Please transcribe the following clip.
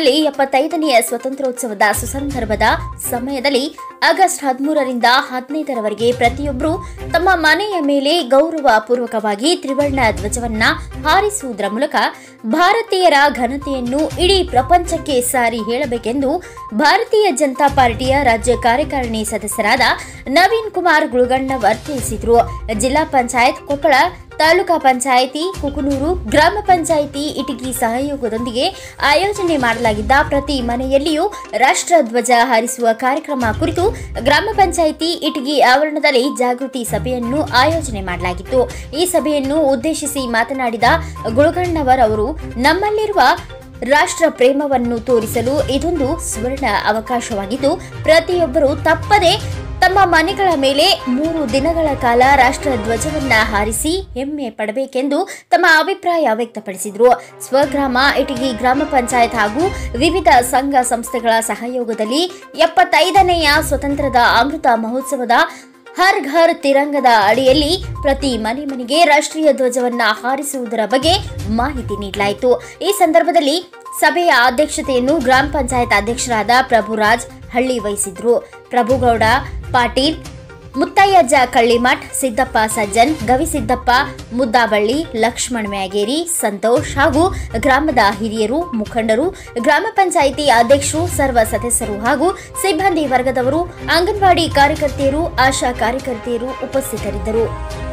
ಜಿಲ್ಲೆಯಲ್ಲಿ ಎಪ್ಪತ್ತೈದನೆಯ ಸ್ವಾತಂತ್ರ್ಯೋತ್ಸವದ ಸುಸಂದರ್ಭದ ಸಮಯದಲ್ಲಿ ಆಗಸ್ಟ್ ಹದಿಮೂರರಿಂದ ಹದಿನೈದರವರೆಗೆ ಪ್ರತಿಯೊಬ್ಬರು ತಮ್ಮ ಮನೆಯ ಮೇಲೆ ಗೌರವ ಪೂರ್ವಕವಾಗಿ ತ್ರಿವರ್ಣ ಧ್ವಜವನ್ನ ಹಾರಿಸುವುದರ ಮೂಲಕ ಭಾರತೀಯರ ಘನತೆಯನ್ನು ಇಡೀ ಪ್ರಪಂಚಕ್ಕೆ ಸಾರಿ ಹೇಳಬೇಕೆಂದು ಭಾರತೀಯ ಜನತಾ ಪಾರ್ಟಿಯ ರಾಜ್ಯ ಕಾರ್ಯಕಾರಿಣಿ ಸದಸ್ಯರಾದ ನವೀನ್ ಕುಮಾರ್ ಗುಳಗಣ್ಣವರ್ ತಿಳಿಸಿದರು ಜಿಲ್ಲಾ ಪಂಚಾಯತ್ ಕೊಪ್ಪಳ ತಾಲೂಕಾ ಪಂಚಾಯಿತಿ ಕುಕನೂರು ಗ್ರಾಮ ಪಂಚಾಯಿತಿ ಇಟಗಿ ಸಹಯೋಗದೊಂದಿಗೆ ಆಯೋಜನೆ ಮಾಡಲಾಗಿದ್ದ ಪ್ರತಿ ಮನೆಯಲ್ಲಿಯೂ ರಾಷ್ಟ್ರಧ್ವಜ ಹಾರಿಸುವ ಕಾರ್ಯಕ್ರಮ ಕುರಿತು ಗ್ರಾಮ ಪಂಚಾಯಿತಿ ಇಟಗಿ ಆವರಣದಲ್ಲಿ ಜಾಗೃತಿ ಸಭೆಯನ್ನು ಆಯೋಜನೆ ಮಾಡಲಾಗಿತ್ತು ಈ ಸಭೆಯನ್ನು ಉದ್ದೇಶಿಸಿ ಮಾತನಾಡಿದ ಗುಳಗಣ್ಣವರ್ ಅವರು ನಮ್ಮಲ್ಲಿರುವ ರಾಷ್ಟ್ರ ಪ್ರೇಮವನ್ನು ತೋರಿಸಲು ಇದೊಂದು ಸುವರ್ಣ ಅವಕಾಶವಾಗಿದ್ದು ಪ್ರತಿಯೊಬ್ಬರು ತಪ್ಪದೆ ತಮ್ಮ ಮನೆಗಳ ಮೇಲೆ ಮೂರು ದಿನಗಳ ಕಾಲ ರಾಷ್ಟ್ರ ಧ್ವಜವನ್ನ ಹಾರಿಸಿ ಹೆಮ್ಮೆ ಪಡಬೇಕೆಂದು ತಮ್ಮ ಅಭಿಪ್ರಾಯ ವ್ಯಕ್ತಪಡಿಸಿದರು ಸ್ವಗ್ರಾಮ ಇಟಗಿ ಗ್ರಾಮ ಪಂಚಾಯತ್ ಹಾಗೂ ವಿವಿಧ ಸಂಘ ಸಂಸ್ಥೆಗಳ ಸಹಯೋಗದಲ್ಲಿ ಎಪ್ಪತ್ತೈದನೆಯ ಸ್ವತಂತ್ರದ ಅಮೃತ ಮಹೋತ್ಸವದ ಹರ್ ಘರ್ ತಿರಂಗದ ಅಡಿಯಲ್ಲಿ ಪ್ರತಿ ಮನೆ ಮನೆಗೆ ರಾಷ್ಟ್ರೀಯ ಧ್ವಜವನ್ನ ಹಾರಿಸುವುದರ ಬಗ್ಗೆ ಮಾಹಿತಿ ನೀಡಲಾಯಿತು ಈ ಸಂದರ್ಭದಲ್ಲಿ ಸಭೆಯ ಅಧ್ಯಕ್ಷತೆಯನ್ನು ಗ್ರಾಮ ಪಂಚಾಯತ್ ಅಧ್ಯಕ್ಷರಾದ ಪ್ರಭುರಾಜ್ ಹಳ್ಳಿ ವಹಿಸಿದ್ರು ಪ್ರಭುಗೌಡ ಪಾಟೀಲ್ ಮುತ್ತಯ್ಯಜ್ಜ ಕಳ್ಳಿಮಠ್ ಸಿದ್ದಪ್ಪ ಸಜ್ಜನ್ ಗವಿಸಿದ್ದಪ್ಪ ಮುದ್ದಾಬಳ್ಳಿ ಲಕ್ಷ್ಮಣ್ ಮ್ಯಾಗೇರಿ ಸಂತೋಷ್ ಹಾಗೂ ಗ್ರಾಮದ ಹಿರಿಯರು ಮುಖಂಡರು ಗ್ರಾಮ ಪಂಚಾಯಿತಿ ಅಧ್ಯಕ್ಷರು ಸರ್ವ ಸದಸ್ಯರು ಹಾಗೂ ಸಿಬ್ಬಂದಿ ವರ್ಗದವರು ಅಂಗನವಾಡಿ ಕಾರ್ಯಕರ್ತೆಯರು ಆಶಾ ಕಾರ್ಯಕರ್ತೆಯರು ಉಪಸ್ಥಿತರಿದ್ದರು